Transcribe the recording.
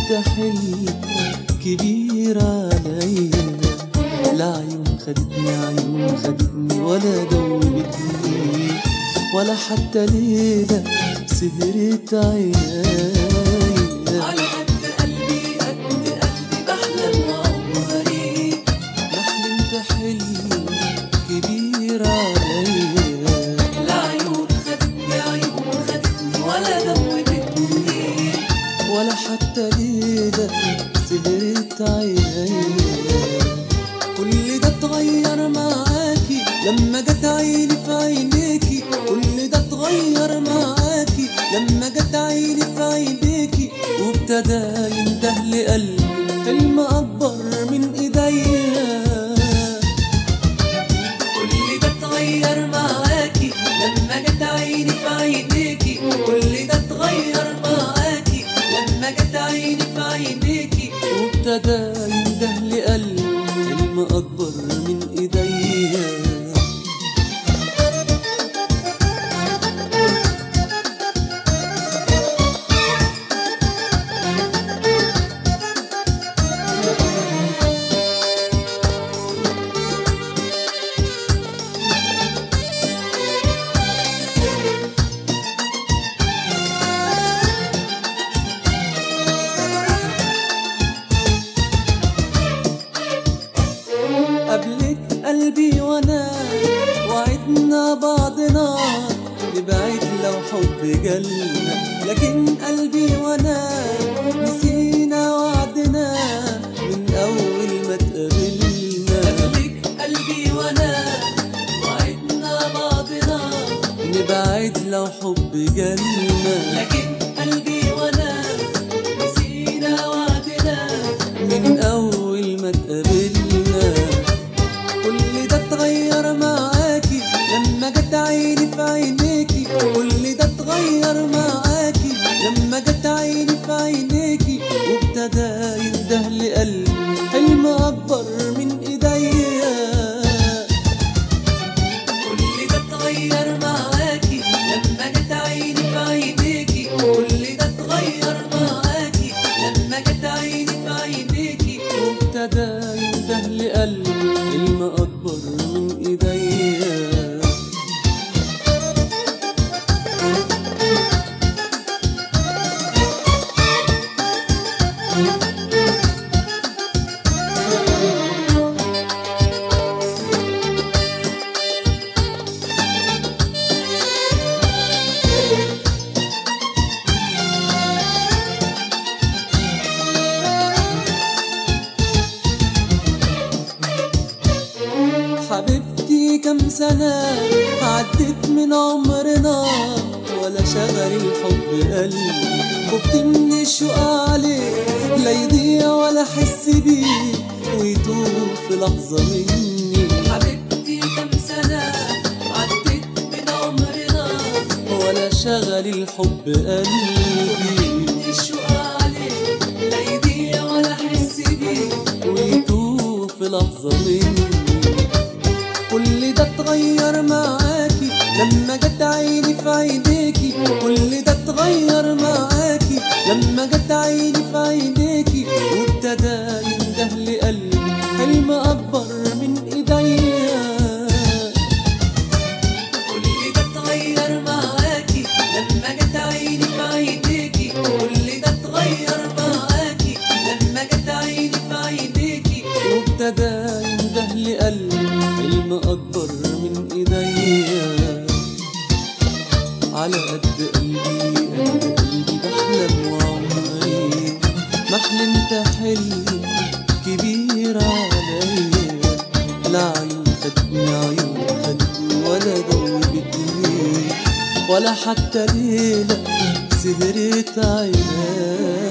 حلمت حلم كبير عليا لا عيون خدتني عيون خدتني ولا دوبتني ولا حتى ليلة سهرت عيني على قد قلبي قد قلبي بحلم عمري ما حلمت حلم كبير عليا لا عيون خدتني عيون خدتني ولا دوبتني ولا حتى ليلة سهرت عيني كل ده اتغير معاكي لما جت عيني في عينيكي كل ده اتغير معاكي لما جت عيني في عينيكي وابتدى ينده لقلبي حلم اكبر من ايديا كل ده اتغير معاكي لما جت عيني في عينيكي كل ده اتغير معاكي لما جت عيني في عينيكي وابتدى ينده لقلبي حلم اكبر من ايديا قبلك قلبي وانا وعدنا بعضنا نبعد لو حب جالنا لكن قلبي وانا نسينا وعدنا من اول ما تقابلنا قبلك قلبي وانا وعدنا بعضنا نبعد لو حب جالنا لكن قلبي وانا نسينا وعدنا من اول ما تقابلنا كل ده اتغير معاكي لما جت عيني في عينيكي كل ده اتغير معاكي لما جت عيني في عينيكي وابتدى ينده لقلبي حلم اكبر من ايديا كل ده اتغير معاكي لما جت عيني في عينيكي كل ده اتغير معاكي لما جت عيني في عينيكي وابتدى ينده لقلبي حلم اكبر من ايديا حبيبتي كم سنة عدت من عمرنا ولا شغل الحب قلبي خفت من الشوق عليك لا يضيع ولا احس بيه ويتوه في لحظة مني حبيبتي كم سنة عدت من عمرنا ولا شغل الحب قلبي الشوق عليك لا يضيع ولا احس بيه ويتوه في لحظة مني كل ده اتغير معاكي لما جت عيني في عينيكي كل ده اتغير معاكي لما جت عيني في عينيكي وابتدى ينده لقلبي حلم اكبر من ايديا كل ده اتغير معاكي لما جت عيني في عينيكي كل ده اتغير معاكي لما جت عيني في عينيكي وابتدى ينده لقلبي حلم اكبر من ايديا على قد قلبي قد قلبي بحلم وعمري ما حلمت حلم كبير عليا لا عيون خدتني عيون خدتني ولا دوبتني ولا حتى ليلة سهرت عيني